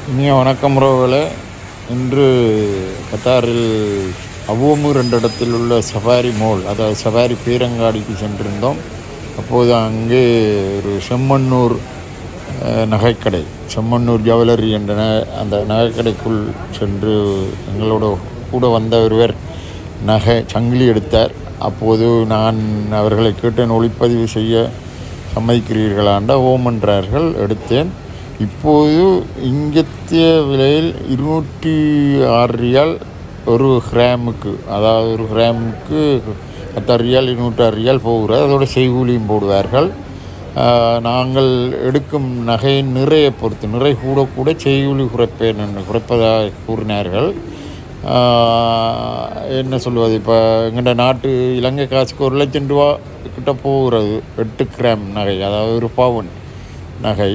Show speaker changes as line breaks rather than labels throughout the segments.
இனிய வணக்கம் உறவுகளே இன்று கத்தாரில் அவ்வூமூர் என்ற இடத்தில் உள்ள சஃபாரி மோல் அதாவது சஃபாரி பீரங்காடிக்கு சென்றிருந்தோம் அப்போது அங்கே ஒரு செம்மண்ணூர் அஹ், நகைக்கடை செம்மண்ணூர் ஜுவல்லரி என்ற ந- அந்த நகைக்கடைக்குள் சென்று எங்களோட கூட வந்த ஒருவர் நகை சங்கிலி எடுத்தார் அப்போது நான் அவர்களை கேட்டேன் ஒளிப்பதிவு செய்ய சம்மதிக்கிறீர்களாண்ட ஓம் என்றார்கள் எடுத்தேன் இப்போது இங்கத்திய விலையில் இருநூற்றி ஆறு ரியால் ஒரு கிராமுக்கு அதாவது ஒரு கிராமுக்கு பத்தாறு ரியால் இருநூற்றி ஆறு ரியால் போகிறது அதோட செய்கூலியும் போடுவார்கள் ஆஹ், நாங்கள் எடுக்கும் நகையின் நிறையை பொறுத்து நிறை கூட கூட செய்கூலி குறைப்பேன் என்று குறைப்பதாக கூறினார்கள் ஆஹ், என்ன சொல்வது இப்போ எங்கள்ட நாட்டு இலங்கை காசுக்கு ஒரு லட்சம் ரூபா கிட்ட போகிறது எட்டு கிராம் நகை அதாவது ஒரு பவுன் நகை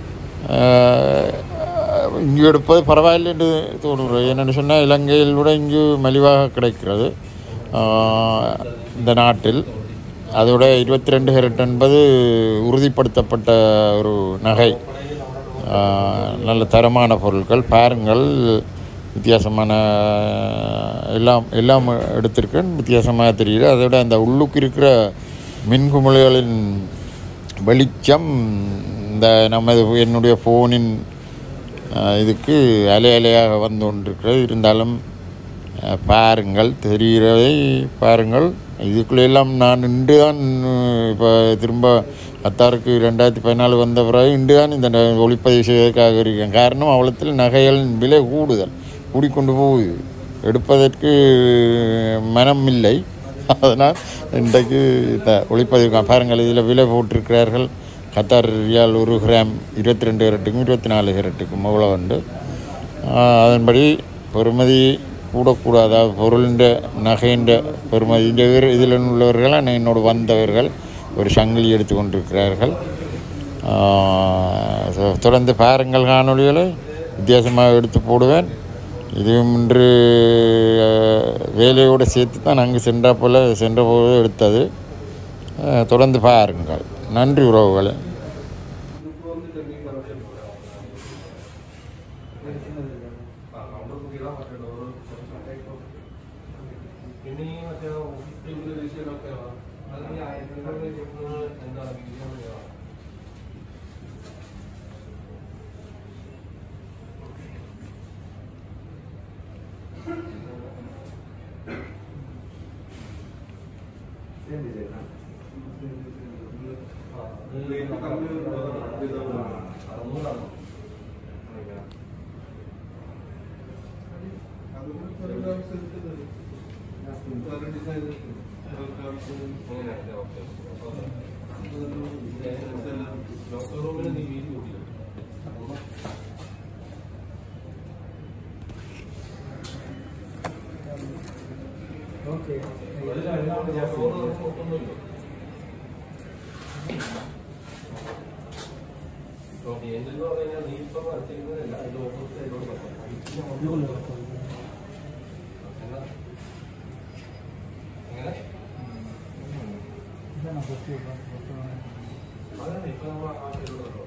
இங்கே எடுப்பது பரவாயில்லை என்று தோணுகிறது என்னென்னு சொன்னால் இலங்கையில் விட இங்கு மலிவாக கிடைக்கிறது ஆஹ், இந்த நாட்டில் அதோட இருபத்தி ரெண்டு ஹெரட் என்பது உறுதிப்படுத்தப்பட்ட ஒரு நகை ஆஹ், நல்ல தரமான பொருட்கள் பாருங்கள் வித்தியாசமான எல்லாம் எல்லாம் எடுத்திருக்கேன் வித்தியாசமாக தெரியுது அதோட அந்த உள்ளுக்கு இருக்கிற மின்குமிழ்களின் வெளிச்சம் இந்த நமது என்னுடைய ஃபோனின் அஹ், இதுக்கு அலை அலையாக வந்து கொண்டிருக்கிறது இருந்தாலும் அஹ், பாருங்கள் தெரிகிறதை பாருங்கள் இதுக்குள்ள எல்லாம் நான் இன்று தான் இப்போ திரும்ப கத்தாருக்கு ரெண்டாயிரத்தி பதினாலு வந்த பிறகு இன்று தான் இந்த ந- ஒளிப்பதிவு செய்வதற்காக இருக்கேன் காரணம் அவ்வளத்தில் நகைகளின் விலை கூடுதல் கூடிக்கொண்டு போகுது எடுப்பதற்கு மனம் இல்லை அதனால் இன்றைக்கு இந்த ஒளிப்பதிவு பாருங்கள் இதில் விலை போட்டிருக்கிறார்கள் கத்தார் ரியால் ஒரு கிராம் இருபத்தி ரெண்டு கேரட்டுக்கும் இருபத்தி நாலு கேரட்டுக்கும் அவ்வளோ உண்டு ஆஹ் அதன்படி பெறுமதி கூடக்கூடாது அதாவது பொருளின் நகையின் பெறுமதி இந்த வேறு இதில் உள்ளவர்கள் என்னோடு வந்தவர்கள் ஒரு சங்கிலி எடுத்து கொண்டிருக்கிறார்கள் ஆஹ் so தொடர்ந்து பாருங்கள் காணொளிகளை வித்தியாசமாக எடுத்து போடுவேன் இதுவும் இன்று ஆஹ், வேலையோடு சேர்த்து தான் நாங்கள் சென்ற போல் சென்ற போது எடுத்தது ஆஹ், தொடர்ந்து பாருங்கள் நன்றி உறவுகளே
ഇനി മറ്റേ ഇതിന്റെ വിഷയമൊക്കെ അതിന് അതിനുള്ള എന്താണ് വിജയം അറുന്നൂറാണ് ഡോക്ടർ റൂമിൽ നീ വീതി കൂട്ടിയില്ല എന്തെന്ന് പറഞ്ഞു കഴിഞ്ഞാൽ നീ ഇപ്പം വരച്ചിരിക്കുന്നതല്ല അതിന്റെ ഓപ്പോസിറ്റ് ആയിട്ടോട് പറയാം എങ്ങനെ അതാണ് ഇപ്പൊ നമ്മൾ ആ സൈഡിലോട്ട്